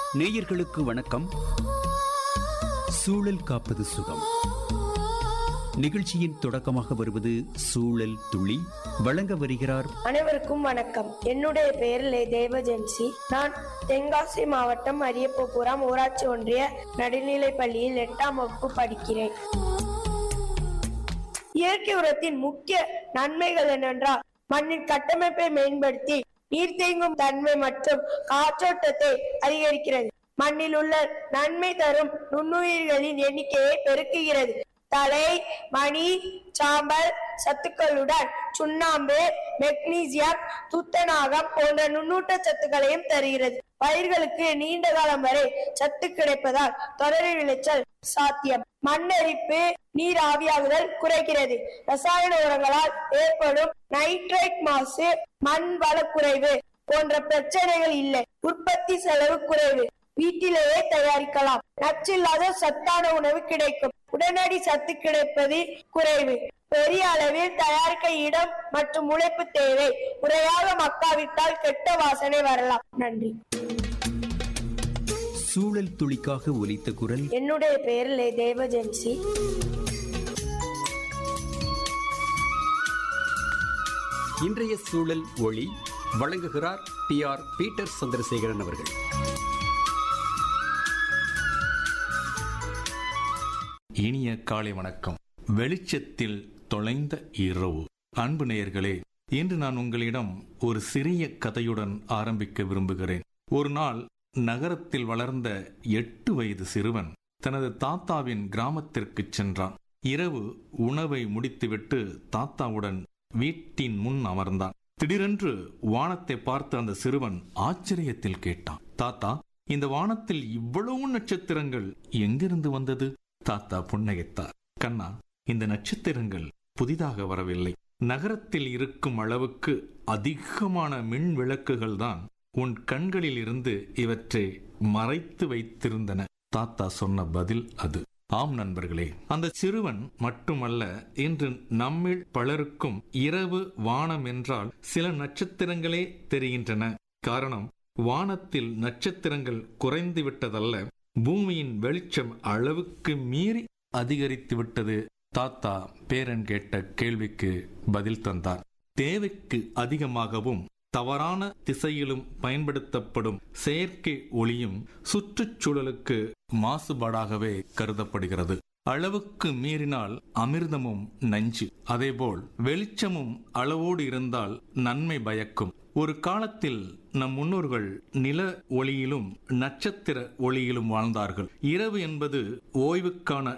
நேயர்களுக்கு வணக்கம் சூழல் காப்பது சுகம் நிகழ்ச்சியின் தொடக்கமாக வருவது சூழல் துளி வழங்க வருகிறார் அனைவருக்கும் வணக்கம் என்னுடைய பெயர் லே தேவஜென்சி நான் தென்காசி மாவட்டம் அரியப்பபுரம் ஊராட்சி ஒன்றிய நடுநிலைப் பள்ளியில் எட்டாம் வகுப்பு படிக்கிறேன் இயற்கை உரத்தின் முக்கிய நன்மைகள் என்னென்றால் மண்ணின் கட்டமைப்பை மேம்படுத்தி நீர் தேங்கும் தன்மை மற்றும் காற்றோட்டத்தை அதிகரிக்கிறது மண்ணில் உள்ள நன்மை தரும் நுண்ணுயிர்களின் எண்ணிக்கையை பெருக்குகிறது தலை மணி சாம்பல் சத்துக்களுடன் சுண்ணாம்பு மெக்னீசியம் துத்தநாகம் போன்ற நுண்ணூட்ட சத்துக்களையும் தருகிறது பயிர்களுக்கு நீண்ட காலம் வரை சத்து கிடைப்பதால் தொடர் விளைச்சல் சாத்தியம் மண்ணரிப்பு நீர் ஆவியாகுதல் குறைக்கிறது ரசாயன உரங்களால் ஏற்படும் நைட்ரேட் மாசு மண் வளக்குறைவு போன்ற பிரச்சனைகள் இல்லை உற்பத்தி செலவு குறைவு வீட்டிலேயே தயாரிக்கலாம் நச்சில்லாத சத்தான உணவு கிடைக்கும் உடனடி சத்து கிடைப்பது குறைவு பெரிய அளவில் தயாரிக்க இடம் மற்றும் உழைப்பு தேவை முறையாக மக்காவிட்டால் கெட்ட வாசனை வரலாம் நன்றி சூழல் துளிக்காக ஒலித்த குரல் என்னுடைய பெயர் லே தேவஜென்சி இன்றைய சூழல் ஒளி வழங்குகிறார் பி ஆர் பீட்டர் சந்திரசேகரன் அவர்கள் இனிய காலை வணக்கம் வெளிச்சத்தில் தொலைந்த இரவு அன்பு நேயர்களே இன்று நான் உங்களிடம் ஒரு சிறிய கதையுடன் ஆரம்பிக்க விரும்புகிறேன் ஒரு நாள் நகரத்தில் வளர்ந்த எட்டு வயது சிறுவன் தனது தாத்தாவின் கிராமத்திற்கு சென்றான் இரவு உணவை முடித்துவிட்டு தாத்தாவுடன் வீட்டின் முன் அமர்ந்தான் திடீரென்று வானத்தை பார்த்த அந்த சிறுவன் ஆச்சரியத்தில் கேட்டான் தாத்தா இந்த வானத்தில் இவ்வளவு நட்சத்திரங்கள் எங்கிருந்து வந்தது தாத்தா புன்னகைத்தார் கண்ணா இந்த நட்சத்திரங்கள் புதிதாக வரவில்லை நகரத்தில் இருக்கும் அளவுக்கு அதிகமான மின் விளக்குகள் தான் உன் கண்களில் இருந்து இவற்றை மறைத்து வைத்திருந்தன தாத்தா சொன்ன பதில் அது ஆம் நண்பர்களே அந்த சிறுவன் மட்டுமல்ல இன்று நம்மில் பலருக்கும் இரவு வானம் என்றால் சில நட்சத்திரங்களே தெரிகின்றன காரணம் வானத்தில் நட்சத்திரங்கள் குறைந்து விட்டதல்ல பூமியின் வெளிச்சம் அளவுக்கு மீறி அதிகரித்து விட்டது தாத்தா பேரன் கேட்ட கேள்விக்கு பதில் தந்தார் தேவைக்கு அதிகமாகவும் தவறான திசையிலும் பயன்படுத்தப்படும் செயற்கை ஒளியும் சுற்றுச்சூழலுக்கு மாசுபாடாகவே கருதப்படுகிறது அளவுக்கு மீறினால் அமிர்தமும் நஞ்சு அதேபோல் வெளிச்சமும் அளவோடு இருந்தால் நன்மை பயக்கும் ஒரு காலத்தில் நம் முன்னோர்கள் நில ஒளியிலும் நட்சத்திர ஒளியிலும் வாழ்ந்தார்கள் இரவு என்பது ஓய்வுக்கான